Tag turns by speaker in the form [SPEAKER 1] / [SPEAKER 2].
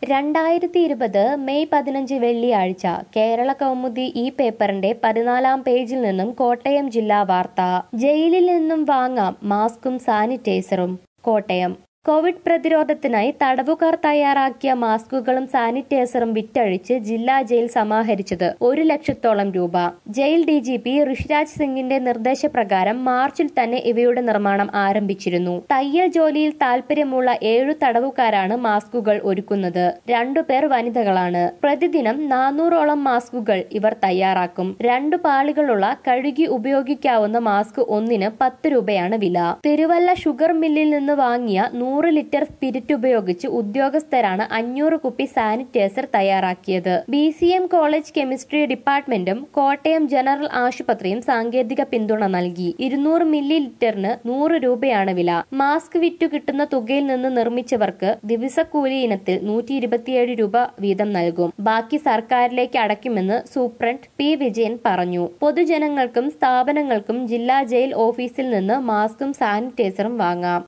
[SPEAKER 1] രണ്ടായിരത്തി ഇരുപത് മെയ് പതിനഞ്ച് വെള്ളിയാഴ്ച കേരള കൗമുദി ഈ പേപ്പറിന്റെ പതിനാലാം പേജിൽ നിന്നും കോട്ടയം ജില്ലാ വാർത്ത ജയിലിൽ നിന്നും വാങ്ങാം മാസ്കും സാനിറ്റൈസറും കോട്ടയം കോവിഡ് പ്രതിരോധത്തിനായി തടവുകാർ തയ്യാറാക്കിയ മാസ്കുകളും സാനിറ്റൈസറും വിറ്റഴിച്ച് ജില്ലാ ജയിൽ സമാഹരിച്ചത് ഒരു ലക്ഷത്തോളം രൂപ jail D G P Rishiraj സിംഗിന്റെ നിർദ്ദേശപ്രകാരം മാർച്ചിൽ തന്നെ ഇവയുടെ നിർമ്മാണം ആരംഭിച്ചിരുന്നു തയ്യൽ ജോലിയിൽ താൽപര്യമുള്ള ഏഴു തടവുകാരാണ് മാസ്കുകൾ ഒരുക്കുന്നത് രണ്ടുപേർ വനിതകളാണ് പ്രതിദിനം നാനൂറോളം മാസ്കുകൾ ഇവർ തയ്യാറാക്കും രണ്ടു പാളികളുള്ള കഴുകി ഉപയോഗിക്കാവുന്ന മാസ്ക് ഒന്നിന് പത്ത് രൂപയാണ് വില തിരുവല്ല ഷുഗർ മില്ലിൽ നിന്ന് വാങ്ങിയ നൂറ് ലിറ്റർ സ്പിരിറ്റ് ഉപയോഗിച്ച് ഉദ്യോഗസ്ഥരാണ് അഞ്ഞൂറ് കുപ്പി സാനിറ്റൈസർ തയ്യാറാക്കിയത് B C M college chemistry ഡിപ്പാർട്ട്മെന്റും കോട്ടയം ജനറൽ ആശുപത്രിയും സാങ്കേതിക പിന്തുണ നൽകി ഇരുന്നൂറ് മില്ലി ലിറ്ററിന് നൂറ് രൂപയാണ് വില മാസ്ക് വിറ്റു കിട്ടുന്ന തുകയിൽ നിന്ന് നിർമ്മിച്ചവർക്ക് ദിവസക്കൂലി ഇനത്തിൽ നൂറ്റി ഇരുപത്തിയേഴ് രൂപ വീതം നൽകും ബാക്കി സർക്കാരിലേക്ക് അടയ്ക്കുമെന്ന് സൂപ്രണ്ട് പി വിജയൻ പറഞ്ഞു പൊതുജനങ്ങൾക്കും സ്ഥാപനങ്ങൾക്കും ജില്ലാ ജയിൽ ഓഫീസിൽ നിന്ന് മാസ്കും സാനിറ്റൈസറും വാങ്ങാം